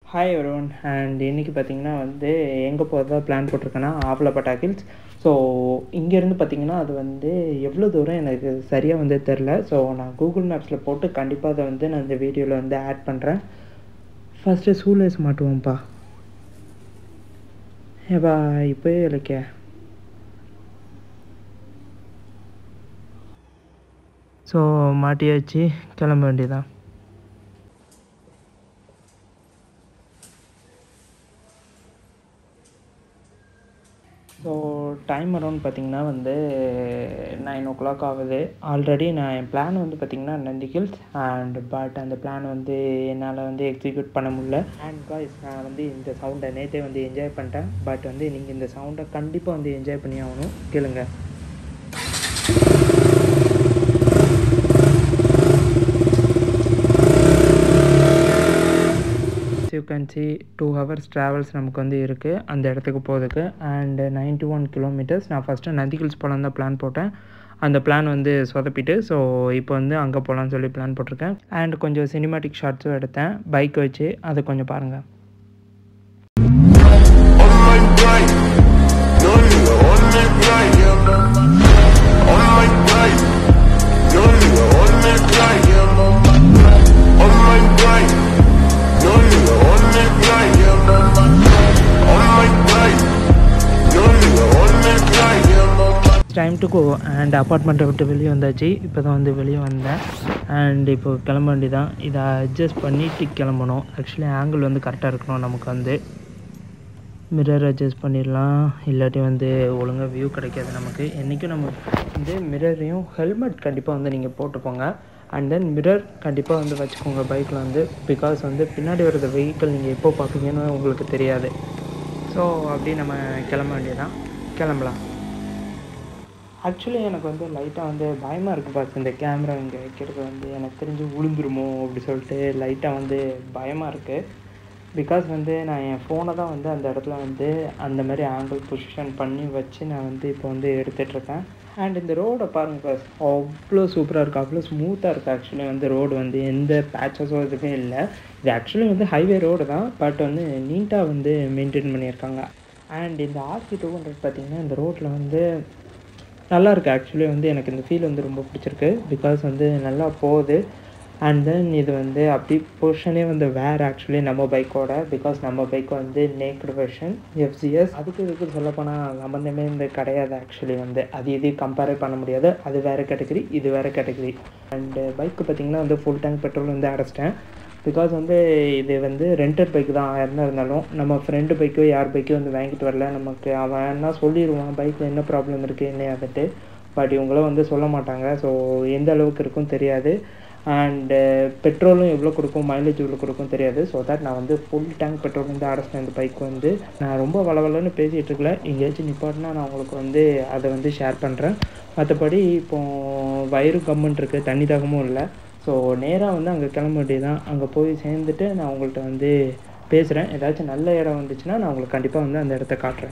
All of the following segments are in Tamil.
ஹாய் ஒருவன் அண்ட் இன்றைக்கி பார்த்தீங்கன்னா வந்து எங்கே போகிறதா பிளான் போட்டிருக்கேன்னா ஆவலப்பட்டா ஹில்ஸ் ஸோ இங்கேருந்து பார்த்தீங்கன்னா அது வந்து எவ்வளோ தூரம் எனக்கு சரியாக வந்து தெரில ஸோ நான் கூகுள் மேப்ஸில் போட்டு கண்டிப்பாக அதை வந்து நான் இந்த வீடியோவில் வந்து ஆட் பண்ணுறேன் ஃபஸ்ட்டு சூலேஸ் மாட்டுவோம்ப்பா ஏப்பா இப்போயே இலக்கிய ஸோ மாட்டியாச்சு கிளம்ப வேண்டியதான் ஸோ டைம் அரௌண்ட் பார்த்திங்கன்னா வந்து நைன் ஓ கிளாக் ஆகுது ஆல்ரெடி நான் என் பிளான் வந்து பார்த்திங்கன்னா நந்தி ஹில்ஸ் அண்ட் பட் அந்த பிளான் வந்து என்னால் வந்து எக்ஸிக்யூட் பண்ண முடியல அண்ட் காய்ஸ் நான் வந்து இந்த சவுண்டை நேற்றே வந்து என்ஜாய் பண்ணிட்டேன் பட் வந்து நீங்கள் இந்த சவுண்டை கண்டிப்பாக வந்து என்ஜாய் பண்ணி ஆகணும் கேளுங்க you can see two hours travels நமக்கு வந்து இருக்குது அந்த இடத்துக்கு போகிறதுக்கு அண்டு நைன்டி ஒன் கிலோமீட்டர்ஸ் நான் ஃபஸ்ட்டு நந்தி ஹில்ஸ் போகலான் தான் பிளான் போட்டேன் அந்த பிளான் வந்து சொதப்பிட்டு ஸோ இப்போ வந்து அங்கே போகலான்னு சொல்லி பிளான் போட்டிருக்கேன் அண்ட் கொஞ்சம் சினிமாட்டிக் ஷார்ட்ஸும் எடுத்தேன் பைக் வச்சு அதை கொஞ்சம் பாருங்கள் Online grind, no nigga, online grind, yeah, mama. Online grind, no nigga, online grind, yeah, mama. Online grind, no nigga, online grind, yeah, mama. Online grind, no nigga, online grind, yeah, mama. Time to go and அப்பார்ட்மெண்ட்டை விட்டு வெளியே வந்தாச்சு இப்போ தான் வந்து வெளியே வந்தேன் அண்ட் இப்போ கிளம்ப வேண்டியதான் இதை அட்ஜஸ்ட் பண்ணிட்டு கிளம்பணும் ஆக்சுவலி ஆங்கிள் வந்து கரெக்டாக இருக்கணும் நமக்கு வந்து மிரர் அட்ஜஸ்ட் பண்ணிடலாம் இல்லாட்டி வந்து ஒழுங்காக வியூ கிடைக்காது நமக்கு என்றைக்கும் நம்ம வந்து மிரரையும் ஹெல்மெட் கண்டிப்பாக வந்து நீங்கள் போட்டுப்போங்க அண்ட் தென் மிரர் கண்டிப்பாக வந்து வச்சுக்கோங்க பைக்கில் வந்து பிகாஸ் வந்து பின்னாடி வர்ற வெஹிக்கிள் நீங்கள் எப்போ பார்ப்பீங்கன்னு உங்களுக்கு தெரியாது ஸோ அப்படி நம்ம கிளம்ப வேண்டியதான் கிளம்பலாம் ஆக்சுவலி எனக்கு வந்து லைட்டாக வந்து பயமாக இருக்குது பார்த்து இந்த கேமரா இங்கே வைக்கிறது வந்து எனக்கு தெரிஞ்சு விழுந்துருமோ அப்படி சொல்லிட்டு லைட்டாக வந்து பயமாக இருக்குது பிகாஸ் வந்து நான் என் ஃபோனை தான் வந்து அந்த இடத்துல வந்து அந்த மாதிரி ஆங்கிள் பொசிஷன் பண்ணி வச்சு நான் வந்து இப்போ வந்து எடுத்துகிட்ருக்கேன் அண்ட் இந்த ரோடை பாருங்கள் பாஸ் அவ்வளோ சூப்பராக இருக்குது அவ்வளோ ஸ்மூத்தாக இருக்குது ஆக்சுவலி வந்து ரோடு வந்து எந்த பேச்சஸோ எதுவுமே இல்லை இது ஆக்சுவலி வந்து ஹைவே ரோடு தான் பட் வந்து நீட்டாக வந்து மெயின்டைன் பண்ணியிருக்காங்க அண்ட் இந்த ஆர்சி டூ ஹண்ட்ரட் பார்த்திங்கன்னா இந்த ரோட்டில் வந்து நல்லா இருக்குது ஆக்சுவலி வந்து எனக்கு இந்த ஃபீல் வந்து ரொம்ப பிடிச்சிருக்கு பிகாஸ் வந்து நல்லா போகுது அண்ட் தென் இது வந்து அப்படி பொசிஷனே வந்து வேறு ஆக்சுவலி நம்ம பைக்கோட பிகாஸ் நம்ம பைக் வந்து நேக்கட் வெர்ஷன் எஃப்சிஎஸ் அதுக்கு இதுக்கு சொல்லப்போனால் சம்மந்தமே இந்த கிடையாது ஆக்சுவலி வந்து அது இது கம்பேரே பண்ண முடியாது அது வேறு கேட்டகரி இது வேறு கேட்டகரி அண்டு பைக்கு பார்த்திங்கன்னா வந்து ஃபுல் டேங்க் பெட்ரோல் வந்து அடைச்சிட்டேன் பிகாஸ் வந்து இது வந்து ரெண்டட் பைக் தான் ஆயிரம் இருந்தாலும் நம்ம ஃப்ரெண்டு பைக்கோ யார் பைக்கோ வந்து வாங்கிட்டு வரல நமக்கு அவன் என்ன சொல்லிடுவான் பைக்கில் என்ன ப்ராப்ளம் இருக்குது என்ன அதுட்டு பட் இவங்களும் வந்து சொல்ல மாட்டாங்க ஸோ எந்த அளவுக்கு இருக்கும் தெரியாது அண்டு பெட்ரோலும் எவ்வளோ கொடுக்கும் மைலேஜ் எவ்வளோ கொடுக்கும் தெரியாது ஸோ தட் நான் வந்து ஃபுல் டேங்க் பெட்ரோல் வந்து அடைச்சிட்டேன் இந்த பைக் வந்து நான் ரொம்ப வளவலன்னு பேசிகிட்டு இருக்கல எங்கேயாச்சும் நிப்பாட்டினா நான் உங்களுக்கு வந்து அதை வந்து ஷேர் பண்ணுறேன் மற்றபடி இப்போது வயிறு கம்முன்னு இருக்குது தண்ணி தாகமும் இல்லை ஸோ நேராக வந்து அங்கே கிளம்ப வேண்டியதான் அங்கே போய் சேர்ந்துட்டு நான் உங்கள்கிட்ட வந்து பேசுகிறேன் ஏதாச்சும் நல்ல இடம் வந்துச்சுன்னா நான் உங்களுக்கு கண்டிப்பாக வந்து அந்த இடத்த காட்டுறேன்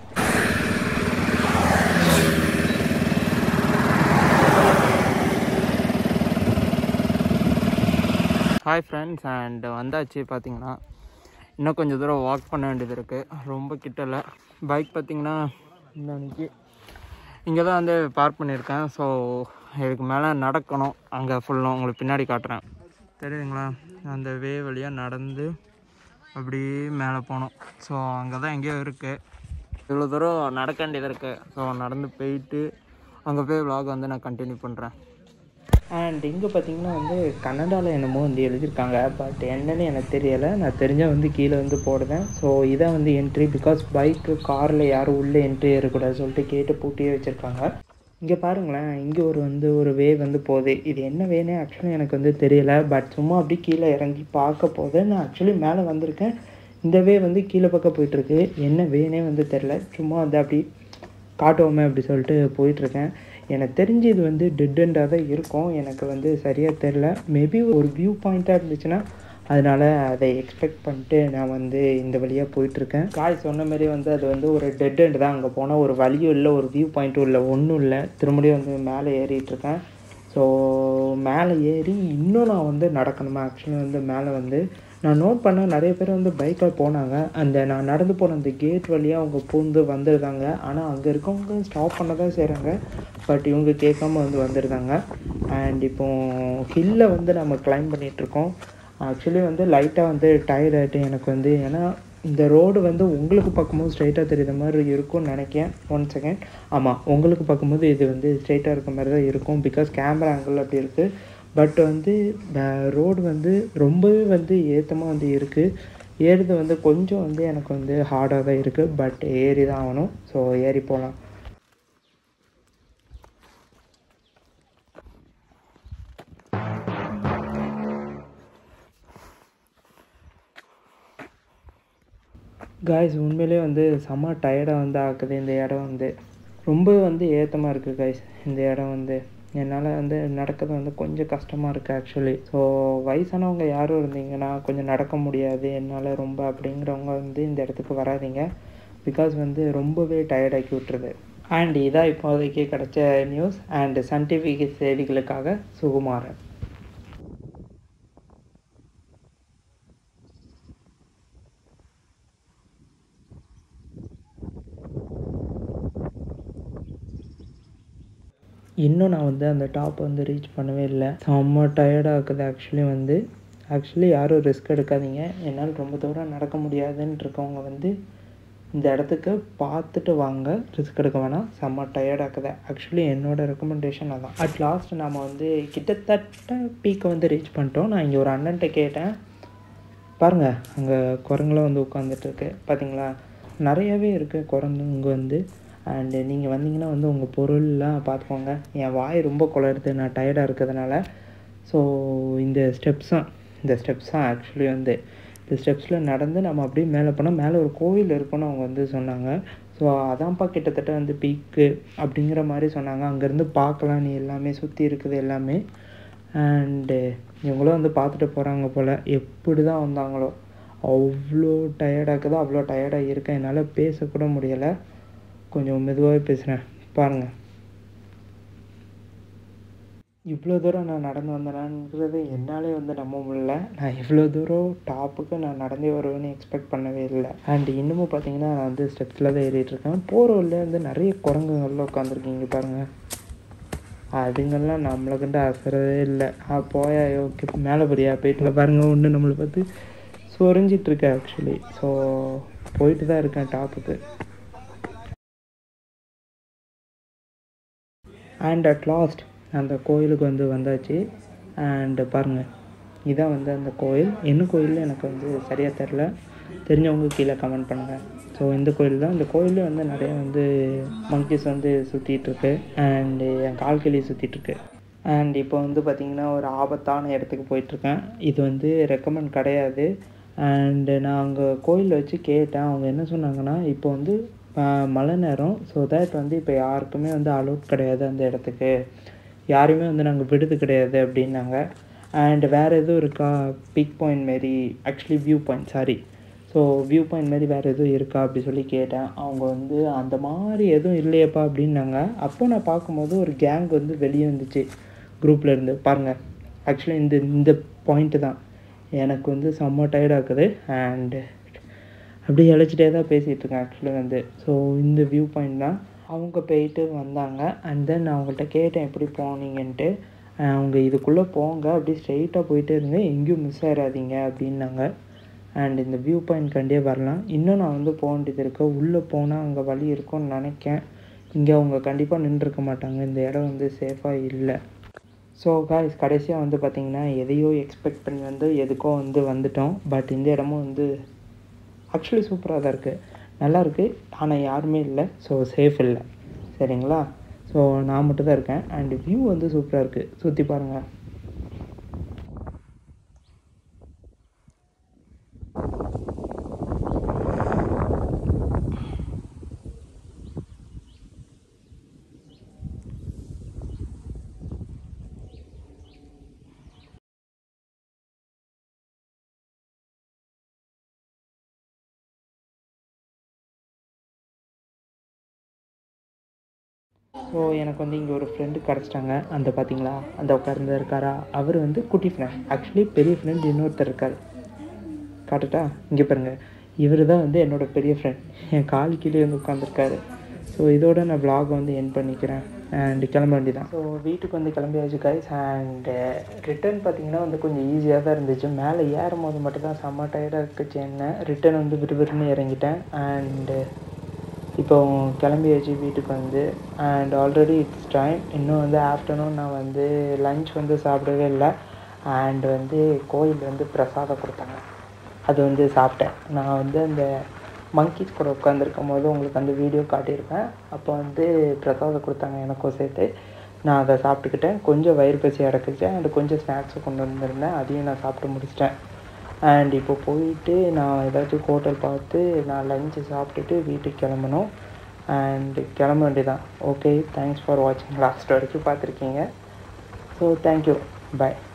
ஹாய் ஃப்ரெண்ட்ஸ் அண்ட் வந்தாச்சு பார்த்தீங்கன்னா இன்னும் கொஞ்சம் தூரம் வாக் பண்ண வேண்டியது இருக்குது ரொம்ப கிட்டல பைக் பார்த்தீங்கன்னா இந்த அன்னைக்கு இங்கே தான் வந்து பார்க் பண்ணியிருக்கேன் ஸோ இதுக்கு மேலே நடக்கணும் அங்கே ஃபுல்லும் உங்களுக்கு பின்னாடி காட்டுறேன் தெரியுதுங்களா அந்த வே வழியாக நடந்து அப்படியே மேலே போகணும் ஸோ அங்கே தான் எங்கேயோ இருக்குது இவ்வளோ தூரம் நடக்க வேண்டியது இருக்குது ஸோ நடந்து போயிட்டு அங்கே போய் vlog வந்து நான் கண்டினியூ பண்ணுறேன் அண்ட் இங்கே பார்த்தீங்கன்னா வந்து கன்னடாவில் என்னமோ வந்து எழுதியிருக்காங்க பட் என்னன்னு எனக்கு தெரியலை நான் தெரிஞ்சால் வந்து கீழே வந்து போடுவேன் ஸோ இதான் வந்து என்ட்ரி பிகாஸ் பைக்கு காரில் யாரும் உள்ளே என்ட்ரி ஏறக்கூடாது சொல்லிட்டு கேட்டு பூட்டியே வச்சுருக்காங்க இங்கே பாருங்களேன் இங்கே ஒரு வந்து ஒரு வே வந்து போகுது இது என்ன வேனே ஆக்சுவலி எனக்கு வந்து தெரியலை பட் சும்மா அப்படி கீழே இறங்கி பார்க்க போது நான் ஆக்சுவலி மேலே வந்திருக்கேன் இந்த வே வந்து கீழே பக்கம் போயிட்டுருக்கு என்ன வேனே வந்து தெரில சும்மா வந்து அப்படி காட்டுவோமே அப்படி சொல்லிட்டு போயிட்டுருக்கேன் எனக்கு தெரிஞ்சு இது வந்து டெட் எண்டாக தான் இருக்கும் எனக்கு வந்து சரியாக தெரில மேபி ஒரு வியூ பாயிண்ட்டாக இருந்துச்சுன்னா அதனால் அதை எக்ஸ்பெக்ட் பண்ணிட்டு நான் வந்து இந்த வழியாக போயிட்டுருக்கேன் காய் சொன்ன மாதிரி வந்து அது வந்து ஒரு டெட் எண்ட் தான் அங்கே போனால் ஒரு வழியும் இல்லை ஒரு வியூ பாயிண்ட்டும் இல்லை ஒன்றும் இல்லை திரும்படியும் வந்து மேலே ஏறிட்டுருக்கேன் ஸோ மேலே ஏறி இன்னும் நான் வந்து நடக்கணுமா ஆக்சுவலி வந்து மேலே வந்து நான் நோட் பண்ண நிறைய பேர் வந்து பைக்கில் போனாங்க அந்த நான் நடந்து போன அந்த கேட் வழியாக அவங்க பூந்து வந்துருந்தாங்க ஆனால் அங்கே இருக்கவங்க ஸ்டாப் பண்ண தான் செய்கிறாங்க பட் இவங்க கேட்காம வந்து வந்துருந்தாங்க அண்ட் இப்போ ஹில்ல வந்து நம்ம கிளைம் பண்ணிகிட்ருக்கோம் ஆக்சுவலி வந்து லைட்டாக வந்து டயர்ட் ஆகிட்டு எனக்கு வந்து ஏன்னா இந்த ரோடு வந்து உங்களுக்கு பார்க்கும்போது ஸ்ட்ரைட்டாக தெரியுற மாதிரி இருக்கும்னு நினைக்கிறேன் ஒன் செகண்ட் ஆமாம் உங்களுக்கு பார்க்கும்போது இது வந்து ஸ்ட்ரைட்டாக இருக்க மாதிரி தான் இருக்கும் பிகாஸ் கேமரா ஆங்கிள் அப்படி இருக்குது பட் வந்து ரோடு வந்து ரொம்பவே வந்து ஏற்றமாக வந்து இருக்குது ஏறுறது வந்து கொஞ்சம் வந்து எனக்கு வந்து ஹார்டாக தான் இருக்குது பட் ஏறி தான் ஆகணும் ஸோ ஏறி போகலாம் காய்ஸ் உண்மையிலே வந்து செம்ம டயர்டாக வந்து ஆக்குது இந்த இடம் வந்து ரொம்ப வந்து ஏற்றமாக இருக்குது காய்ஸ் இந்த இடம் வந்து என்னால் வந்து நடக்கிறது வந்து கொஞ்சம் கஷ்டமாக இருக்குது ஆக்சுவலி ஸோ வயசானவங்க யாரும் இருந்தீங்கன்னா கொஞ்சம் நடக்க முடியாது என்னால் ரொம்ப அப்படிங்கிறவங்க வந்து இந்த இடத்துக்கு வராதீங்க பிகாஸ் வந்து ரொம்பவே டயர்டாக்கி விட்டுருது அண்ட் இதான் இப்போதைக்கு கிடைச்ச நியூஸ் அண்ட் சன் டிவி செய்திகளுக்காக சுகுமாரன் இன்னும் நான் வந்து அந்த டாப் வந்து ரீச் பண்ணவே இல்லை செம்ம டயர்டாக இருக்குது ஆக்சுவலி வந்து ஆக்சுவலி யாரும் ரிஸ்க் எடுக்காதீங்க என்னால் ரொம்ப தூரம் நடக்க முடியாதுன்னு இருக்கவங்க வந்து இந்த இடத்துக்கு பார்த்துட்டு வாங்க ரிஸ்க் எடுக்க வேணாம் செம்ம டயர்டாக்குது ஆக்சுவலி என்னோடய ரெக்கமெண்டேஷன் அதான் அட் லாஸ்ட் நம்ம வந்து கிட்டத்தட்ட பீக்கை வந்து ரீச் பண்ணிட்டோம் நான் இங்கே ஒரு அண்ணன்ட்ட கேட்டேன் பாருங்கள் அங்கே குரங்குலாம் வந்து உட்காந்துட்டு இருக்கு பார்த்தீங்களா நிறையவே இருக்குது குரங்கு இங்கே வந்து அண்டு நீங்கள் வந்தீங்கன்னா வந்து உங்கள் பொருள்லாம் பார்த்துக்கோங்க என் வாய் ரொம்ப குளருது நான் டயர்டாக இருக்கிறதுனால ஸோ இந்த ஸ்டெப்ஸும் இந்த ஸ்டெப்ஸும் ஆக்சுவலி வந்து இந்த ஸ்டெப்ஸில் நடந்து நம்ம அப்படியே மேலே போனால் மேலே ஒரு கோவில் இருக்குன்னு அவங்க வந்து சொன்னாங்க ஸோ அதான்ப்பா கிட்டத்தட்ட வந்து பீக்கு அப்படிங்கிற மாதிரி சொன்னாங்க அங்கேருந்து பார்க்கலாம் நீ எல்லாமே சுற்றி இருக்குது எல்லாமே அண்டு இவங்களும் வந்து பார்த்துட்டு போகிறாங்க போல் எப்படி தான் வந்தாங்களோ அவ்வளோ டயர்டாக்குது அவ்வளோ டயர்டாக இருக்கேன் என்னால் பேசக்கூட முடியலை கொஞ்சம் மெதுவாகவே பேசுகிறேன் பாருங்கள் இவ்வளோ தூரம் நான் நடந்து வந்தேனாங்கிறது என்னாலே வந்து நம்ப முடியல நான் இவ்வளோ தூரம் டாப்புக்கு நான் நடந்தே வருவேன்னு எக்ஸ்பெக்ட் பண்ணவே இல்லை அண்ட் இன்னமும் பார்த்தீங்கன்னா நான் வந்து ஸ்டெப்ஸில் தான் ஏறிட்டு இருக்கேன் போகிற வழியில் வந்து நிறைய குரங்குகள்லாம் உட்காந்துருக்கீங்க பாருங்கள் அதுங்கெல்லாம் நம்மளை கண்டு அசரவே இல்லை ஆ போயா ஓகே மேலே போறியா போயிட்டு பாருங்கள் ஒன்று நம்மளை பார்த்து சொரிஞ்சிட்ருக்கு ஆக்சுவலி ஸோ போயிட்டு தான் இருக்கேன் டாப்புக்கு அண்ட் அட் லாஸ்ட் அந்த கோயிலுக்கு வந்து வந்தாச்சு அண்டு பாருங்கள் இதான் வந்து அந்த கோயில் என்ன கோயில் எனக்கு வந்து சரியாக தெரில தெரிஞ்சவங்க கீழே கமெண்ட் பண்ணுங்கள் ஸோ இந்த கோயில் தான் இந்த கோயிலில் வந்து நிறைய வந்து மங்கிஸ் வந்து சுற்றிட்டுருக்கு அண்டு என் கால் கிளி சுற்றிட்டுருக்கு அண்ட் இப்போ வந்து பார்த்திங்கன்னா ஒரு ஆபத்தான இடத்துக்கு போயிட்டுருக்கேன் இது வந்து ரெக்கமெண்ட் கிடையாது அண்டு நான் அங்கே கோயிலில் வச்சு கேட்டேன் அவங்க என்ன சொன்னாங்கன்னா இப்போ வந்து மழை நேரம் ஸோ தட் வந்து இப்போ யாருக்குமே வந்து அலோட் கிடையாது அந்த இடத்துக்கு யாரையுமே வந்து நாங்கள் விடுது கிடையாது அப்படின்னாங்க அண்ட் வேறு எதுவும் இருக்கா பிக் பாயிண்ட் மாரி actually view point sorry so view point மாதிரி வேறு எதுவும் இருக்கா அப்படி சொல்லி கேட்டேன் அவங்க வந்து அந்த மாதிரி எதுவும் இல்லையப்பா அப்படின்னாங்க அப்போ நான் பார்க்கும்போது ஒரு கேங் வந்து வெளியே வந்துச்சு குரூப்பில் இருந்து பாருங்கள் ஆக்சுவலி இந்த இந்த பாயிண்ட்டு தான் எனக்கு வந்து செம்ம டயர்டாக்குது அண்டு அப்படியே இழைச்சிட்டே தான் பேசிகிட்டு இருக்கேன் ஆக்சுவலி வந்து ஸோ இந்த வியூ பாயிண்ட் தான் அவங்க போயிட்டு வந்தாங்க அண்ட் தென் நான் அவங்கள்ட்ட கேட்டேன் எப்படி போனீங்கன்ட்டு அவங்க இதுக்குள்ளே போங்க அப்படியே ஸ்ட்ரெயிட்டாக போயிட்டே இருங்க எங்கேயும் மிஸ் ஆயிடாதீங்க அப்படின்னாங்க அண்ட் இந்த வியூ பாயிண்ட் கண்டியே வரலாம் இன்னும் நான் வந்து போக வேண்டியது இருக்கு உள்ளே போனால் அங்கே வழி இருக்கும்னு நினைக்கேன் இங்கே அவங்க கண்டிப்பாக நின்றுருக்க மாட்டாங்க இந்த இடம் வந்து சேஃபாக இல்லை ஸோ காய்ஸ் கடைசியாக வந்து பார்த்திங்கன்னா எதையோ எக்ஸ்பெக்ட் பண்ணி வந்து எதுக்கோ வந்து வந்துட்டோம் பட் இந்த இடமும் வந்து ஆக்சுவலி சூப்பராக தான் இருக்குது நல்லா இருக்குது ஆனால் யாருமே இல்லை ஸோ சேஃப் இல்லை சரிங்களா ஸோ நான் மட்டும் தான் இருக்கேன் அண்ட் வியூ வந்து சூப்பராக இருக்குது சுற்றி பாருங்கள் ஸோ எனக்கு வந்து இங்கே ஒரு ஃப்ரெண்டு கிடச்சிட்டாங்க அந்த பார்த்தீங்களா அந்த உட்கார்ந்து இருக்காரா அவர் வந்து குட்டி ஃப்ரெண்ட் ஆக்சுவலி பெரிய ஃப்ரெண்ட் இன்னொருத்தர் இருக்கார் காட்டுட்டா இங்கே பாருங்கள் இவர் தான் வந்து என்னோட பெரிய ஃப்ரெண்ட் என் கால் கீழே வந்து உட்காந்துருக்காரு ஸோ இதோட நான் vlog வந்து என் பண்ணிக்கிறேன் அண்ட் கிளம்ப வேண்டியதான் ஸோ வீட்டுக்கு வந்து கிளம்பியாச்சு கைஸ் அண்ட் ரிட்டர்ன் பார்த்தீங்கன்னா வந்து கொஞ்சம் ஈஸியாக தான் இருந்துச்சு மேலே ஏறும் போது மட்டும் தான் செம்ம டயர்டாக இருக்குச்சு என்ன ரிட்டர்ன் வந்து விறுவிறுன்னு இறங்கிட்டேன் அண்டு இப்போ கிளம்பியாச்சு வீட்டுக்கு வந்து அண்ட் ஆல்ரெடி இட்ஸ் டைம் இன்னும் வந்து ஆஃப்டர்நூன் நான் வந்து லஞ்ச் வந்து சாப்பிடவே இல்லை அண்ட் வந்து கோயில் வந்து பிரசாதம் கொடுத்தாங்க அது வந்து சாப்பிட்டேன் நான் வந்து அந்த மங்கீஸ் கூட உட்காந்துருக்கும் போது உங்களுக்கு அந்த வீடியோ காட்டியிருப்பேன் அப்போ வந்து பிரசாதம் கொடுத்தாங்க எனக்கும் சேர்த்து நான் அதை சாப்பிட்டுக்கிட்டேன் கொஞ்சம் வயிறு பசி அடக்குச்சு அண்ட் கொஞ்சம் ஸ்நாக்ஸும் கொண்டு வந்திருந்தேன் அதையும் நான் சாப்பிட்டு முடிச்சிட்டேன் அண்ட் இப்போ போயிட்டு நான் ஏதாச்சும் ஹோட்டல் பார்த்து நான் லஞ்சு சாப்பிட்டுட்டு வீட்டுக்கு கிளம்பணும் அண்ட் கிளம்ப வேண்டியதான் ஓகே தேங்க்ஸ் ஃபார் வாட்சிங் லாஸ்ட் வரைக்கும் பார்த்துருக்கீங்க ஸோ தேங்க்யூ பாய்